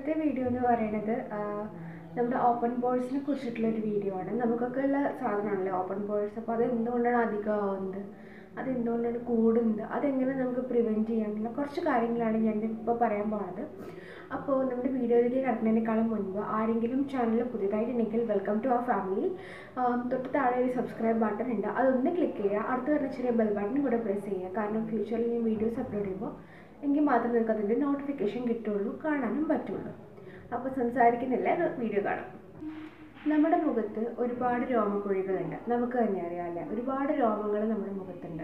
ഇന്നത്തെ വീഡിയോ എന്ന് പറയുന്നത് ആ, നമ്മുടെ ഓപ്പൺ ബോൾസിനെ കുറിച്ചിട്ടുള്ള ഒരു വീഡിയോ ആണ് നമുക്കൊക്കെ ഉള്ള സാധനമാണല്ലോ ഓപ്പൺ ബോൾസ് അപ്പോൾ അത് എന്തുകൊണ്ടാണ് അധികമാവുന്നത് അത് എന്തുകൊണ്ടാണ് കൂടുന്നത് അതെങ്ങനെ നമുക്ക് പ്രിവെൻറ്റ് ചെയ്യാനുള്ള കുറച്ച് കാര്യങ്ങളാണ് ഞാൻ ഇപ്പോൾ പറയാൻ പോകുന്നത് അപ്പോൾ നമ്മുടെ വീഡിയോയിലേക്ക് കിടക്കുന്നതിനേക്കാളും മുൻപ് ആരെങ്കിലും ചാനൽ പുതിയതായിട്ടുണ്ടെങ്കിൽ വെൽക്കം ടു അവർ ഫാമിലി തൊട്ട് താഴെ ഒരു സബ്സ്ക്രൈബ് ബട്ടൺ ഉണ്ട് അതൊന്ന് ക്ലിക്ക് ചെയ്യുക അടുത്ത് വരുന്ന ചെറിയ ബെൽ ബട്ടൺ കൂടെ പ്രസ് ചെയ്യുക കാരണം ഫ്യൂച്ചറിൽ ഞാൻ വീഡിയോസ് അപ്ലോഡ് ചെയ്യുമ്പോൾ എങ്കിൽ മാത്രമേ നിങ്ങൾക്ക് അതിൻ്റെ നോട്ടിഫിക്കേഷൻ കിട്ടുള്ളൂ കാണാനും പറ്റുള്ളൂ അപ്പോൾ സംസാരിക്കുന്നില്ല അത് വീഡിയോ കാണാം നമ്മുടെ മുഖത്ത് ഒരുപാട് രോമക്കുഴികളുണ്ട് നമുക്ക് തന്നെ അറിയാമല്ലേ ഒരുപാട് രോമങ്ങൾ നമ്മുടെ മുഖത്തുണ്ട്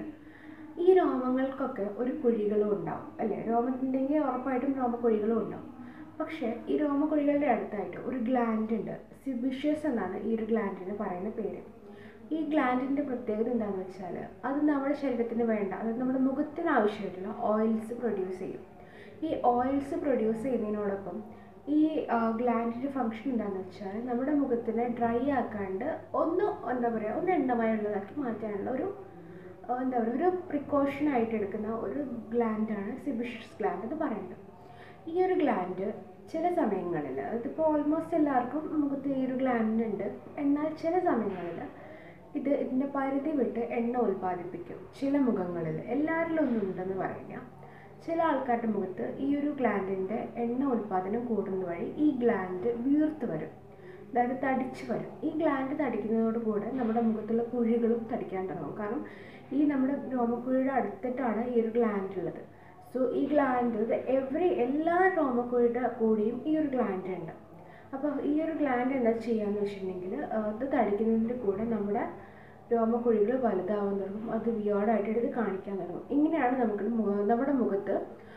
ഈ രോമങ്ങൾക്കൊക്കെ ഒരു കുഴികളും ഉണ്ടാവും അല്ലേ രോമത്തിൻ്റെങ്കിൽ ഉറപ്പായിട്ടും രോമക്കുഴികളും ഉണ്ടാവും പക്ഷേ ഈ രോമക്കുഴികളുടെ അടുത്തായിട്ട് ഒരു ഗ്ലാൻഡ് ഉണ്ട് സിബിഷ്യസ് എന്നാണ് ഈ ഒരു ഗ്ലാൻഡിന് പറയുന്ന പേര് ഈ ഗ്ലാൻഡിൻ്റെ പ്രത്യേകത എന്താണെന്ന് വെച്ചാൽ അത് നമ്മുടെ ശരീരത്തിന് വേണ്ട അതായത് നമ്മുടെ മുഖത്തിന് ആവശ്യമായിട്ടുള്ള ഓയിൽസ് പ്രൊഡ്യൂസ് ചെയ്യും ഈ ഓയിൽസ് പ്രൊഡ്യൂസ് ചെയ്യുന്നതിനോടൊപ്പം ഈ ഗ്ലാൻഡിൻ്റെ ഫങ്ഷൻ എന്താണെന്ന് വെച്ചാൽ നമ്മുടെ മുഖത്തിനെ ഡ്രൈ ആക്കാണ്ട് ഒന്ന് എന്താ പറയുക ഒന്ന് എണ്ണമയമുള്ളതാക്കി മാറ്റാനുള്ള ഒരു ആ, എന്താ പറയുക ഒരു പ്രിക്കോഷൻ ആയിട്ട് എടുക്കുന്ന ഒരു ഗ്ലാൻഡാണ് സിബിഷ്യസ് ഗ്ലാൻഡ് എന്ന് പറയുന്നത് ഈ ഒരു ഗ്ലാൻഡ് ചില സമയങ്ങളിൽ അതിപ്പോൾ ഓൾമോസ്റ്റ് എല്ലാവർക്കും മുഖത്ത് ഈ ഒരു ഗ്ലാൻഡ് ഉണ്ട് എന്നാൽ ചില സമയങ്ങളിൽ ഇത് ഇതിൻ്റെ പരിധി വിട്ട് എണ്ണ ഉൽപ്പാദിപ്പിക്കും ചില മുഖങ്ങളിൽ എല്ലാവരിലൊന്നും ഉണ്ടെന്ന് പറയില്ല ചില ആൾക്കാരുടെ മുഖത്ത് ഈ ഒരു ഗ്ലാൻഡിൻ്റെ എണ്ണ ഉൽപ്പാദനം കൂടുന്നത് വഴി ഈ ഗ്ലാൻഡ് വീർത്ത് വരും അതായത് തടിച്ച് വരും ഈ ഗ്ലാൻഡ് തടിക്കുന്നതോടുകൂടെ നമ്മുടെ മുഖത്തുള്ള കുഴികളും തടിക്കാൻ തുടങ്ങും കാരണം ഈ നമ്മുടെ രോമക്കുഴിയുടെ അടുത്തിട്ടാണ് ഈ ഒരു ഗ്ലാൻഡ് ഉള്ളത് സോ ഈ ഗ്ലാൻഡ് എവറി എല്ലാ രോമക്കുഴിയുടെ കൂടിയും ഈ ഒരു ഗ്ലാൻഡ് ഉണ്ട് അപ്പോൾ ഈ ഒരു ഗ്ലാൻഡ് എന്താ ചെയ്യാന്ന് വെച്ചിട്ടുണ്ടെങ്കിൽ ഇത് തടിക്കുന്നതിൻ്റെ കൂടെ നമ്മുടെ രോമക്കുഴികൾ വലുതാവാൻ തുടങ്ങും അത് വിയോർഡായിട്ട് എടുത്ത് കാണിക്കാൻ തുടങ്ങും ഇങ്ങനെയാണ് നമുക്ക് മുഖ നമ്മുടെ മുഖത്ത്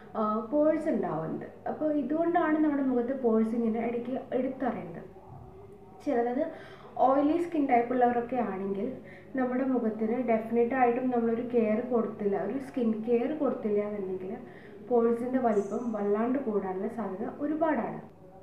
പോഴ്സ് ഉണ്ടാവുന്നത് അപ്പോൾ ഇതുകൊണ്ടാണ് നമ്മുടെ മുഖത്ത് പോഴ്സ് ഇങ്ങനെ ഇടയ്ക്ക് എടുത്തറിയുന്നത് ചിലത് ഓയിലി സ്കിൻ ടൈപ്പ് ഉള്ളവരൊക്കെ ആണെങ്കിൽ നമ്മുടെ മുഖത്തിന് ഡെഫിനറ്റ് ആയിട്ടും നമ്മളൊരു കെയർ കൊടുത്തില്ല ഒരു സ്കിൻ കെയർ കൊടുത്തില്ല എന്നുണ്ടെങ്കിൽ പോഴ്സിൻ്റെ വലിപ്പം വല്ലാണ്ട് കൂടാനുള്ള സാധ്യത ഒരുപാടാണ്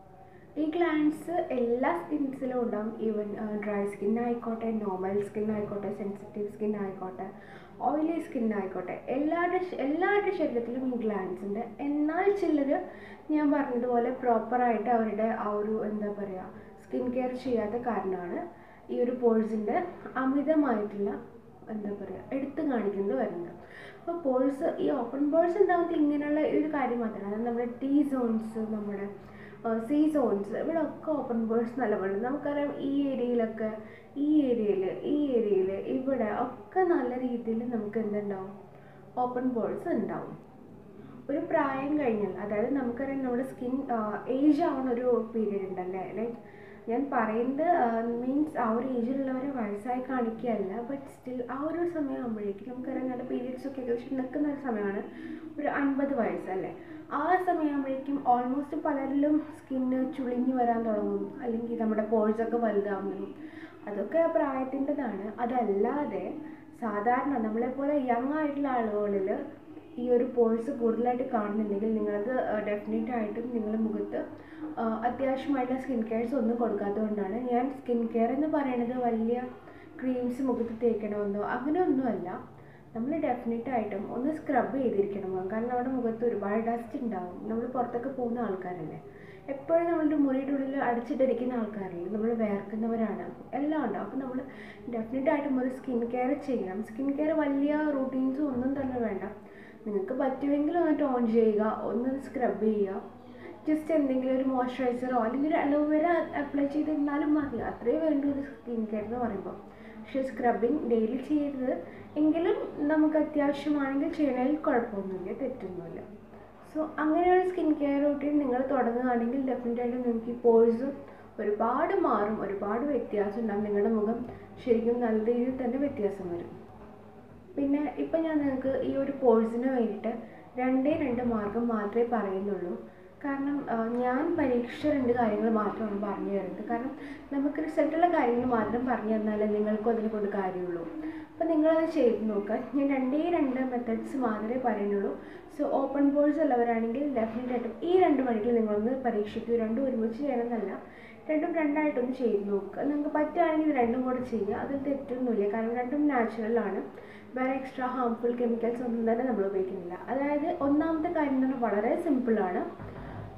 ഈ ഗ്ലാൻഡ്സ് എല്ലാ സ്കിൻസിലും ഉണ്ടാവും ഈവൻ ഡ്രൈ സ്കിൻ ആയിക്കോട്ടെ നോർമൽ സ്കിൻ ആയിക്കോട്ടെ സെൻസിറ്റീവ് സ്കിൻ ആയിക്കോട്ടെ ഓയിലി സ്കിൻ ആയിക്കോട്ടെ എല്ലാവരുടെ ശ- എല്ലാവരുടെ ശരീരത്തിലും ഈ ഗ്ലാൻഡ്സ് ഉണ്ട് എന്നാൽ ചിലർ ഞാൻ പറഞ്ഞതുപോലെ പ്രോപ്പറായിട്ട് അവരുടെ ആ ഒരു എന്താ പറയുക സ്കിൻ കെയർ ചെയ്യാത്ത കാരണമാണ് ഈ ഒരു പോഴ്സിൻ്റെ അമിതമായിട്ടുള്ള എന്താ പറയുക എടുത്തു കാണിക്കുന്നത് വരുന്നത് അപ്പോൾ പോഴ്സ് ഈ ഓപ്പൺ പോഴ്സ് ഉണ്ടാകുന്നത് ഇങ്ങനെയുള്ള ഒരു കാര്യം മാത്രമാണ് അതായത് നമ്മുടെ ടീ സോൺസ് നമ്മുടെ സീ സോൺസ് ഇവിടെ ഒക്കെ ഓപ്പൺ ബേഴ്സ് നല്ലപോലെ നമുക്കറിയാം ഈ ഏരിയയിലൊക്കെ ഈ ഏരിയയിൽ ഈ ഏരിയയിൽ ഇവിടെ ഒക്കെ നല്ല രീതിയിൽ നമുക്ക് എന്തുണ്ടാവും ഓപ്പൺ ബേഴ്സ് ഉണ്ടാവും ഒരു പ്രായം കഴിഞ്ഞാൽ അതായത് നമുക്കറിയാം നമ്മുടെ സ്കിൻ ഏജ് ആവുന്ന ഒരു പീരീഡ് ഉണ്ടല്ലേ ലൈക്ക് ഞാൻ പറയുന്നത് മീൻസ് ആ ഒരു ഏജിലുള്ളവരെ വയസ്സായി കാണിക്കുകയല്ല ബട്ട് സ്റ്റിൽ ആ ഒരു സമയമാകുമ്പോഴേക്കും നമുക്കറിയാം നല്ല പീരീഡ്സ് ഒക്കെ ഏകദേശം നിൽക്കുന്ന ഒരു സമയമാണ് ഒരു അൻപത് വയസ്സല്ലേ ആ സമയമാകുമ്പോഴേക്കും ഓൾമോസ്റ്റ് പലരിലും സ്കിന്ന് ചുളിഞ്ഞു വരാൻ തുടങ്ങും അല്ലെങ്കിൽ നമ്മുടെ പോഴ്സൊക്കെ വലുതാവും തുടങ്ങും അതൊക്കെ ആ പ്രായത്തിൻ്റെതാണ് അതല്ലാതെ സാധാരണ നമ്മളെപ്പോലെ യങ് ആയിട്ടുള്ള ആളുകളിൽ ഈ ഒരു പോഴ്സ് കൂടുതലായിട്ട് കാണുന്നുണ്ടെങ്കിൽ നിങ്ങളത് ഡെഫിനറ്റ് ആയിട്ടും നിങ്ങളുടെ മുഖത്ത് ആ, അത്യാവശ്യമായിട്ടുള്ള സ്കിൻ കെയർസ് ഒന്നും കൊടുക്കാത്തതുകൊണ്ടാണ് ഞാൻ സ്കിൻ കെയർ എന്ന് പറയുന്നത് വലിയ ക്രീംസ് മുഖത്ത് തേക്കണമെന്നോ അങ്ങനെയൊന്നുമല്ല നമ്മൾ ഡെഫിനറ്റ് ആയിട്ടും ഒന്ന് സ്ക്രബ് ചെയ്തിരിക്കണം കാരണം നമ്മുടെ മുഖത്ത് ഒരുപാട് ഡസ്റ്റ് ഉണ്ടാവും നമ്മൾ പുറത്തൊക്കെ പോകുന്ന ആൾക്കാരല്ലേ എപ്പോഴും നമ്മളുടെ മുറിയുടെ ഉള്ളിൽ അടച്ചിട്ടിരിക്കുന്ന ആൾക്കാരല്ലേ നമ്മൾ വേർക്കുന്നവരാണ് എല്ലാം ഉണ്ടാവും അപ്പോൾ നമ്മൾ ഡെഫിനറ്റ് ആയിട്ടും ഒരു സ്കിൻ കെയർ ചെയ്യണം സ്കിൻ കെയർ വലിയ റൂട്ടീൻസും ഒന്നും തന്നെ വേണ്ട നിങ്ങൾക്ക് പറ്റുമെങ്കിൽ ഒന്ന് ടോൺ ചെയ്യുക ഒന്ന് സ്ക്രബ് ചെയ്യുക ജസ്റ്റ് എന്തെങ്കിലും ഒരു മോയ്സ്ചറൈസറോ അല്ലെങ്കിൽ ഒരു അലോവേര അപ്ലൈ ചെയ്തിരുന്നാലും മതി അത്രേ വേണ്ടൂ ഒരു സ്കിൻ കെയർ എന്ന് പറയുമ്പോൾ പക്ഷേ സ്ക്രബിങ് ഡെയിലി ചെയ്യരുത് എങ്കിലും നമുക്ക് അത്യാവശ്യമാണെങ്കിൽ ചെയ്യണതിൽ കുഴപ്പമൊന്നുമില്ല തെറ്റൊന്നുമില്ല സോ അങ്ങനെയൊരു സ്കിൻ കെയർ റൂട്ടീൻ നിങ്ങൾ തുടങ്ങുകയാണെങ്കിൽ ഡെഫിനറ്റായിട്ടും നിങ്ങൾക്ക് ഈ പോഴ്സ് ഒരുപാട് മാറും ഒരുപാട് വ്യത്യാസം ഉണ്ടാകും നിങ്ങളുടെ മുഖം ശരിക്കും നല്ല രീതിയിൽ തന്നെ വ്യത്യാസം വരും പിന്നെ ഇപ്പം ഞാൻ നിങ്ങൾക്ക് ഈ ഒരു കോഴ്സിന് വേണ്ടിയിട്ട് രണ്ടേ രണ്ട് മാർഗം മാത്രമേ പറയുന്നുള്ളൂ കാരണം ആ, ഞാൻ പരീക്ഷിച്ച രണ്ട് കാര്യങ്ങൾ മാത്രമാണ് പറഞ്ഞു തരുന്നത് കാരണം നമുക്ക് റിസൾട്ടുള്ള കാര്യങ്ങൾ മാത്രം പറഞ്ഞു തന്നാലേ നിങ്ങൾക്കും അതിനെ കൊണ്ട് കാര്യമുള്ളൂ അപ്പോൾ നിങ്ങളത് ചെയ്ത് നോക്കുക ഞാൻ രണ്ടേ രണ്ട് മെത്തഡ്സ് മാത്രമേ പറയുന്നുള്ളൂ സോ ഓപ്പൺ ബോൾസ് ഉള്ളവരാണെങ്കിൽ ഡെഫിനറ്റ് ആയിട്ടും ഈ രണ്ട് വഴികൾ നിങ്ങളൊന്ന് പരീക്ഷിക്കൂ രണ്ടും ഒരുമിച്ച് ചെയ്യണമെന്നല്ല രണ്ടും രണ്ടായിട്ടൊന്ന് ചെയ്ത് നോക്കുക നിങ്ങൾക്ക് പറ്റുകയാണെങ്കിൽ ഇത് രണ്ടും കൂടെ ചെയ്യുക അതിൽ തെറ്റൊന്നുമില്ല കാരണം രണ്ടും നാച്ചുറലാണ് വേറെ എക്സ്ട്രാ ഹാംഫുൾ കെമിക്കൽസ് ഒന്നും തന്നെ നമ്മൾ ഉപയോഗിക്കുന്നില്ല അതായത് ഒന്നാമത്തെ കാര്യം എന്ന് പറഞ്ഞാൽ വളരെ സിമ്പിളാണ്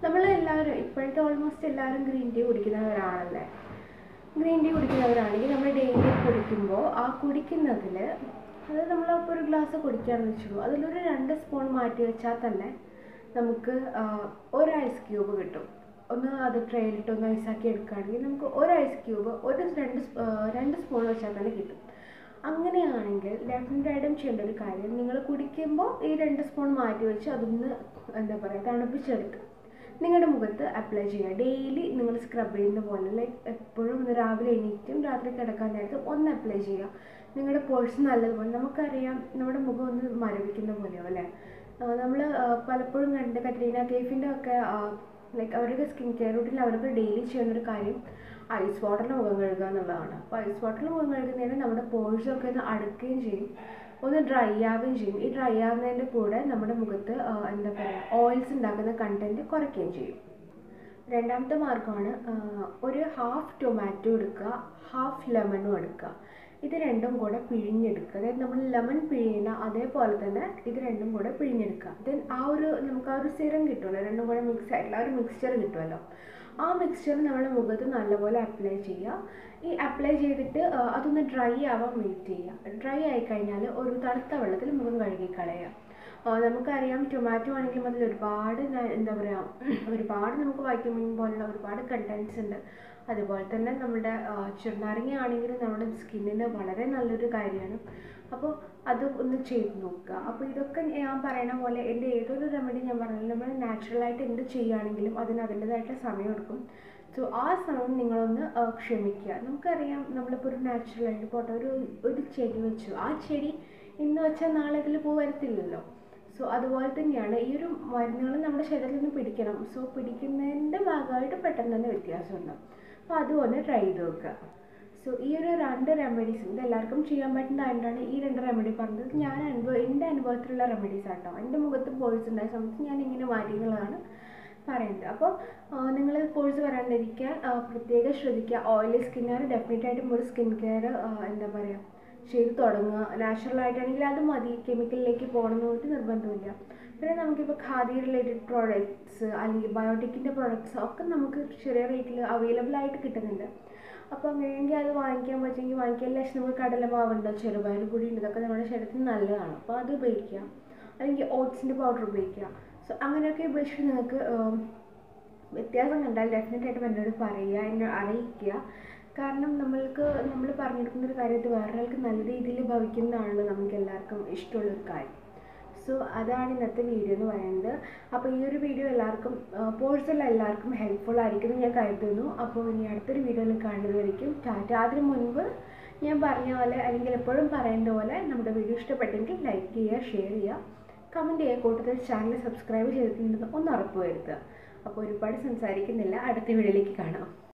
നമ്മൾ എല്ലാവരും ഇപ്പോഴത്തെ ഓൾമോസ്റ്റ് എല്ലാവരും ഗ്രീൻ ടീ കുടിക്കുന്നവരാണല്ലേ ഗ്രീൻ ടീ കുടിക്കുന്നവരാണെങ്കിൽ നമ്മൾ ഡെയിലി കുടിക്കുമ്പോൾ ആ കുടിക്കുന്നതിൽ അത് നമ്മളിപ്പോൾ ഒരു ഗ്ലാസ് കുടിക്കുകയാണെന്ന് വെച്ചോളൂ അതിലൊരു രണ്ട് സ്പൂൺ മാറ്റി വെച്ചാൽ തന്നെ നമുക്ക് ആ, ഒരു ഐസ് ക്യൂബ് കിട്ടും ഒന്ന് അത് ട്രെയിലിട്ട് ഒന്ന് ഐസാക്കി എടുക്കുകയാണെങ്കിൽ നമുക്ക് ഒരു ഐസ് ക്യൂബ് ഒരു രണ്ട് സ്- ആ, രണ്ട് സ്പൂൺ വെച്ചാൽ തന്നെ കിട്ടും അങ്ങനെയാണെങ്കിൽ ഡെഫിനറ്റായിട്ടും ചെയ്യേണ്ട ഒരു കാര്യം നിങ്ങൾ കുടിക്കുമ്പോൾ ഈ രണ്ട് സ്പൂൺ മാറ്റി വെച്ച് അതൊന്ന് എന്താ പറയുക തണുപ്പിച്ചെടുത്ത് നിങ്ങളുടെ മുഖത്ത് അപ്ലൈ ചെയ്യുക ഡെയിലി നിങ്ങൾ സ്ക്രബ് ചെയ്യുന്ന പോലെ ലൈക്ക് എപ്പോഴും ഒന്ന് രാവിലെ എണീറ്റും രാത്രി കിടക്കാൻ നേരത്ത് ഒന്ന് അപ്ലൈ ചെയ്യുക നിങ്ങളുടെ പോഴ്സ് നല്ലതുപോലെ നമുക്കറിയാം നമ്മുടെ മുഖം ഒന്ന് മരവിക്കുന്ന പോലെയോ അല്ലേ നമ്മൾ പലപ്പോഴും കണ്ട് കത്രീന കേഫിൻ്റെ ഒക്കെ ലൈക്ക് അവരുടെ സ്കിൻ കെയർ റൂട്ടിൽ അവർക്ക് ഡെയിലി ചെയ്യുന്നൊരു കാര്യം ഐസ് വാട്ടറിൽ മുഖം കഴുകുക എന്നുള്ളതാണ് അപ്പോൾ ഐസ് വാട്ടറിൽ മുഖം കഴുകുന്നതിന് നമ്മുടെ pores ഒക്കെ ഒന്ന് അടുക്കുകയും ചെയ്യും ഒന്ന് ഡ്രൈ ആവുകയും ചെയ്യും ഈ ഡ്രൈ ആവുന്നതിൻ്റെ കൂടെ നമ്മുടെ മുഖത്ത് ആ, എന്താ പറയുക ഓയിൽസ് ഉണ്ടാക്കുന്ന കണ്ടൻറ്റ് കുറയ്ക്കുകയും ചെയ്യും രണ്ടാമത്തെ മാർഗ്ഗമാണ് ആ, ഒരു ഹാഫ് ടൊമാറ്റോ എടുക്കുക ഹാഫ് ലെമണും എടുക്കുക ഇത് രണ്ടും കൂടെ പിഴിഞ്ഞെടുക്കുക അതായത് നമ്മൾ ലെമൺ പിഴിയുന്ന അതേപോലെ തന്നെ ഇത് രണ്ടും കൂടെ പിഴിഞ്ഞെടുക്കുക ദെൻ ആ ഒരു നമുക്ക് ആ ഒരു സിറം കിട്ടുമല്ലോ രണ്ടും കൂടെ മിക്സ് ആയിട്ടുള്ള ആ ഒരു മിക്സ്ചർ കിട്ടുമല്ലോ ആ മിക്സ്ചർ നമ്മുടെ മുഖത്ത് നല്ലപോലെ അപ്ലൈ ചെയ്യുക ഈ അപ്ലൈ ചെയ്തിട്ട് ആ, അതൊന്ന് ഡ്രൈ ആവാൻ വെയിറ്റ് ചെയ്യുക ഡ്രൈ ആയി കഴിഞ്ഞാൽ ഒരു തണുത്ത വെള്ളത്തിൽ മുഖം കഴുകി കളയുക ആ, നമുക്കറിയാം ടൊമാറ്റോ ആണെങ്കിലും അതിൽ ഒരുപാട് ന- എന്താ പറയുക ഒരുപാട് നമുക്ക് വൈറ്റമിൻ പോലുള്ള ഒരുപാട് കണ്ടൻസ് ഉണ്ട് അതുപോലെ തന്നെ നമ്മുടെ ആ, ചെറുനാരങ്ങ ആണെങ്കിലും നമ്മുടെ സ്കിന്നിന് വളരെ നല്ലൊരു കാര്യമാണ് അപ്പോൾ അത് ഒന്ന് ചെയ്ത് നോക്കുക അപ്പോൾ ഇതൊക്കെ ഞാൻ പറയണ പോലെ എൻ്റെ ഏതൊരു റെമഡി ഞാൻ പറഞ്ഞാലും നമ്മൾ നാച്ചുറലായിട്ട് എന്ത് ചെയ്യുകയാണെങ്കിലും അതിന് അതിൻ്റെതായിട്ടുള്ള സമയം എടുക്കും സോ ആ സമയം നിങ്ങളൊന്ന് ആ, ക്ഷമിക്കുക നമുക്കറിയാം നമ്മളിപ്പോൾ ഒരു നാച്ചുറലായിട്ട് പോട്ടെ ഒരു ഒരു ചെടി വെച്ചു ആ ചെടി ഇന്ന് വെച്ചാൽ നാളെ ഇതിൽ പൂ വരത്തില്ലല്ലോ സോ അതുപോലെ തന്നെയാണ് ഈ ഒരു മരുന്നുകൾ നമ്മുടെ ശരീരത്തിൽ നിന്ന് പിടിക്കണം സോ പിടിക്കുന്നതിൻ്റെ ഭാഗമായിട്ട് പെട്ടെന്ന് തന്നെ വ്യത്യാസമുണ്ടാവും അപ്പോൾ അതും ഒന്ന് ട്രൈ ചെയ്ത് നോക്കുക സോ ഈ ഒരു രണ്ട് റെമഡീസും ഇത് എല്ലാവർക്കും ചെയ്യാൻ പറ്റുന്നതായിട്ടാണ് ഈ രണ്ട് റെമഡി പറഞ്ഞത് ഞാൻ അനുഭവം എൻ്റെ അനുഭവത്തിലുള്ള റെമഡീസ് ആട്ടോ എൻ്റെ മുഖത്ത് പോഴ്സ് ഉണ്ടായ സമയത്ത് ഞാൻ ഇങ്ങനെ മാറ്റിയെന്നുള്ളതാണ് പറയുന്നത് അപ്പോൾ നിങ്ങൾ പോഴ്സ് വരാണ്ടിരിക്കാൻ ആ, പ്രത്യേകം ശ്രദ്ധിക്കുക ഓയിലി സ്കിന്നാർ ഡെഫിനറ്റ് ആയിട്ടും ഒരു സ്കിൻ കെയർ എന്താ പറയുക ചെയ്ത് തുടങ്ങുക നാച്ചുറൽ ആയിട്ടാണെങ്കിൽ അത് മതി കെമിക്കലിലേക്ക് പോകണം എന്ന് പറഞ്ഞിട്ട് നിർബന്ധമില്ല പിന്നെ നമുക്കിപ്പോൾ ഖാദി റിലേറ്റഡ് പ്രോഡക്ട്സ് അല്ലെങ്കിൽ ബയോട്ടിക്കിൻ്റെ പ്രോഡക്ട്സ് ഒക്കെ നമുക്ക് ചെറിയ റേറ്റിൽ അവൈലബിൾ ആയിട്ട് കിട്ടുന്നുണ്ട് അപ്പോൾ അങ്ങനെയെങ്കിൽ അത് വാങ്ങിക്കാൻ പറ്റുമെങ്കിൽ വാങ്ങിക്കാൻ ലേശം നമുക്ക് കടലമാവുണ്ട് ചെറുപയർ പൊടി ഉണ്ട് ഇതൊക്കെ നമ്മുടെ ശരീരത്തിന് നല്ലതാണ് അപ്പോൾ അത് ഉപയോഗിക്കുക അല്ലെങ്കിൽ ഓട്സിൻ്റെ പൗഡർ ഉപയോഗിക്കുക സോ അങ്ങനെയൊക്കെ ഉപയോഗിച്ചിട്ട് നിങ്ങൾക്ക് ഉം, വ്യത്യാസം കണ്ടാൽ ഡെഫിനറ്റ് ആയിട്ടും എന്നോട് പറയുക എന്നെ അറിയിക്കുക കാരണം നമ്മൾക്ക് നമ്മൾ പറഞ്ഞെടുക്കുന്ന ഒരു കാര്യത്തിൽ വേറൊരാൾക്ക് നല്ല രീതിയിൽ ഭവിക്കുന്നതാണല്ലോ നമുക്ക് എല്ലാവർക്കും ഇഷ്ടമുള്ളൊരു കാര്യം സോ അതാണ് ഇന്നത്തെ വീഡിയോ എന്ന് പറയുന്നത് അപ്പോൾ ഈ ഒരു വീഡിയോ എല്ലാവർക്കും പോഴ്സുള്ള എല്ലാവർക്കും ഹെൽപ്ഫുൾ ആയിരിക്കും എന്ന് ഞാൻ കരുതുന്നു അപ്പോൾ ഇനി അടുത്തൊരു വീഡിയോയിൽ കാണുന്നതായിരിക്കും ടാറ്റ അതിന് മുൻപ് ഞാൻ പറഞ്ഞ പോലെ അല്ലെങ്കിൽ എപ്പോഴും പറയുന്ന പോലെ നമ്മുടെ വീഡിയോ ഇഷ്ടപ്പെട്ടെങ്കിൽ ലൈക്ക് ചെയ്യുക ഷെയർ ചെയ്യുക കമൻറ്റ് ചെയ്യുക കൂട്ടത്തിൽ ചാനൽ സബ്സ്ക്രൈബ് ചെയ്തിട്ടുണ്ടെന്ന് ഒന്ന് ഉറപ്പ് വരുത്തുക അപ്പോൾ ഒരുപാട് സംസാരിക്കുന്നില്ല അടുത്ത വീഡിയോയിലേക്ക് കാണാം